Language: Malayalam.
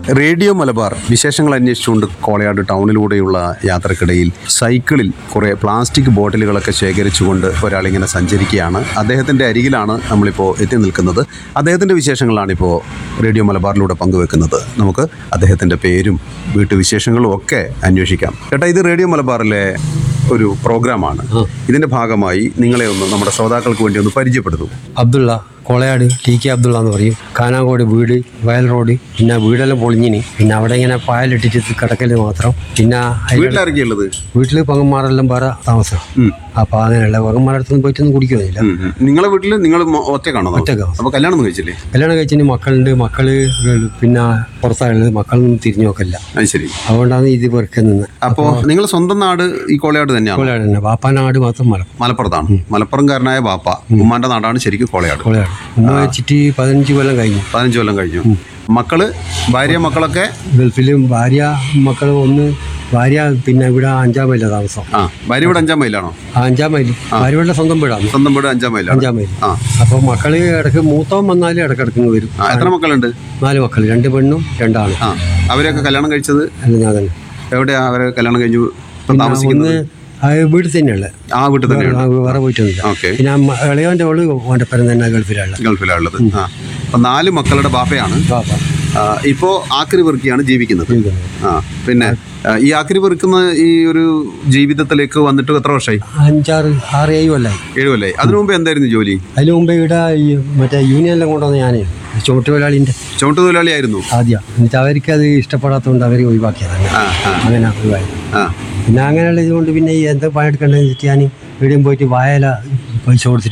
റേഡിയോ മലബാർ വിശേഷങ്ങൾ അന്വേഷിച്ചുകൊണ്ട് കോളയാട് ടൗണിലൂടെയുള്ള യാത്രക്കിടയിൽ സൈക്കിളിൽ കുറേ പ്ലാസ്റ്റിക് ബോട്ടിലുകളൊക്കെ ശേഖരിച്ചുകൊണ്ട് ഒരാളിങ്ങനെ സഞ്ചരിക്കുകയാണ് അദ്ദേഹത്തിൻ്റെ അരികിലാണ് നമ്മളിപ്പോൾ എത്തി നിൽക്കുന്നത് അദ്ദേഹത്തിൻ്റെ വിശേഷങ്ങളാണിപ്പോൾ റേഡിയോ മലബാറിലൂടെ പങ്കുവെക്കുന്നത് നമുക്ക് അദ്ദേഹത്തിൻ്റെ പേരും വീട്ടുവിശേഷങ്ങളും ഒക്കെ അന്വേഷിക്കാം ചേട്ടാ ഇത് റേഡിയോ മലബാറിലെ ഒരു പ്രോഗ്രാമാണ് ഇതിൻ്റെ ഭാഗമായി നിങ്ങളെ ഒന്ന് നമ്മുടെ ശ്രോതാക്കൾക്ക് വേണ്ടി ഒന്ന് പരിചയപ്പെടുത്തും അബ്ദുള്ള കോളയാട് ടി കെ അബ്ദുള്ള എന്ന് പറയും കാനാങ്കോട് വീട് വയൽ റോഡ് പിന്നെ വീടെല്ലാം പൊളിഞ്ഞിന് പിന്നെ അവിടെ ഇങ്ങനെ പായലിട്ടിട്ട് കിടക്കല് മാത്രം പിന്നെ അതിന്റെ വീട്ടിലിറക്കിയുള്ളത് വീട്ടിൽ പങ്കന്മാരെല്ലാം വേറെ താമസം അപ്പൊ അങ്ങനെയുള്ള പങ്കന്മാരടുത്തൊന്നും പോയിട്ടൊന്നും കുടിക്കുന്നില്ല നിങ്ങളെ വീട്ടിൽ നിങ്ങൾ ഒറ്റക്കാണോ ഒറ്റക്കാ. അപ്പോൾ കല്യാണം ഒന്നും കഴിച്ചില്ലേ കല്യാണം കഴിച്ചിന് മക്കളുണ്ട് മക്കള് ഗൾ- പിന്നെ പുറത്തായുള്ളത് മക്കളൊന്നും തിരിഞ്ഞു നോക്കില്ല അത് ശരി അതുകൊണ്ടാണ് ഇത് വെറുക്കെ നിന്ന് അപ്പോൾ നിങ്ങൾ സ്വന്തം നാട് ഈ കോളയാട് തന്നെയാണ് കോളയാട് തന്നെ വാപ്പാനാട് മാത്രം മലം മലപ്പുറത്താണ് മലപ്പുറംകാരനായ ബാപ്പ ഉമ്മാന്റെ നാടാണ് ശരിക്കും കോളയാട് കോളയാട് ഉമ്മ വെച്ചിട്ട് പതിനഞ്ച് കൊല്ലം കഴിഞ്ഞു പതിനഞ്ച് കൊല്ലം കഴിഞ്ഞു മക്കള് ഭാര്യ മക്കളൊക്കെ ഗൾഫിലും ഭാര്യ മക്കൾ ഒന്ന് ഭാര്യ പിന്നെ ഇവിടെ അഞ്ചാം മൈല താമസം ആ ഭാര്യ ഇവിടെ അഞ്ചാം മൈലാണോ ആ അഞ്ചാം മൈൽ ഭാര്യയുടെ സ്വന്തം വീടാണ് സ്വന്തം വീട് അഞ്ചാം മൈലാണ് അഞ്ചാം മൈൽ ആ അപ്പോൾ മക്കള് ഇടയ്ക്ക് മൂത്തവൻ വന്നാലും ഇടയ്ക്കിടയ്ക്ക് ഇങ്ങ് വരും ആ, എത്ര മക്കളുണ്ട് നാല് മക്കൾ രണ്ട് പെണ്ണും രണ്ടാണ് ആ അവരെയൊക്കെ കല്യാണം കഴിച്ചത് അല്ല ഞാൻ തന്നെ എവിടെയാ അവരെ കല്യാണം കഴിഞ്ഞു ഇപ്പം താമസിക്കുന്നത് ഒന്ന് ആ വീട്ടിൽ തന്നെയുള്ള ആ വീട്ടിൽ തന്നെയാണ് വേറെ പോയിട്ടൊന്നുമില്ല ഓക്കെ പിന്നെ അമ്മ- ഇളയവൻ്റെ ഓള് ഓൻ്റെ പേരും തന്നെ ഗൾഫിലുള്ള ഗൾഫിലാണുള്ളത് ആ അപ്പം നാല് മക്കളുടെ ബാപ്പയാണ് പാപ്പ ആ, ഇപ്പോ ആക്രി പെറുക്കിയാണ് ജീവിക്കുന്നത് ജീവിക്കുന്നത്. ആ പിന്നെ ആ, ഈ ആക്രി പെറുക്കുന്ന ഈ ഒരു ജീവിതത്തിലേക്ക് വന്നിട്ട് എത്ര വർഷമായി അഞ്ചാറ് ആറ് ഏഴ് കൊല്ലായി ഏഴ് കൊല്ലായി അതിനു മുമ്പ് എന്തായിരുന്നു ജോലി അതിന് മുമ്പേ ഇവിടെ ഈ മറ്റേ യൂണിയനിലും കൊണ്ടുവന്ന് ഞാൻ ചുമട്ടുതൊഴിലാളിൻ്റെ ചുമട്ട് തൊഴിലാളിയായിരുന്നു ആദ്യം എന്നിട്ട് അവർക്ക് അത് ഇഷ്ടപ്പെടാത്തതുകൊണ്ട് അവർ ഒഴിവാക്കിയത് അങ്ങനെ ആ ആ അങ്ങനെ ഒഴിവായി ആ പിന്നെ അങ്ങനെയുള്ള ഇതുകൊണ്ട് പിന്നെ ഈ എന്താ പണിയെടുക്കേണ്ടതെന്ന് വെച്ചിട്ട് ഞാൻ എവിടെയും പോയിട്ട് വായല പൈസ കൊടുത്തിട്ട്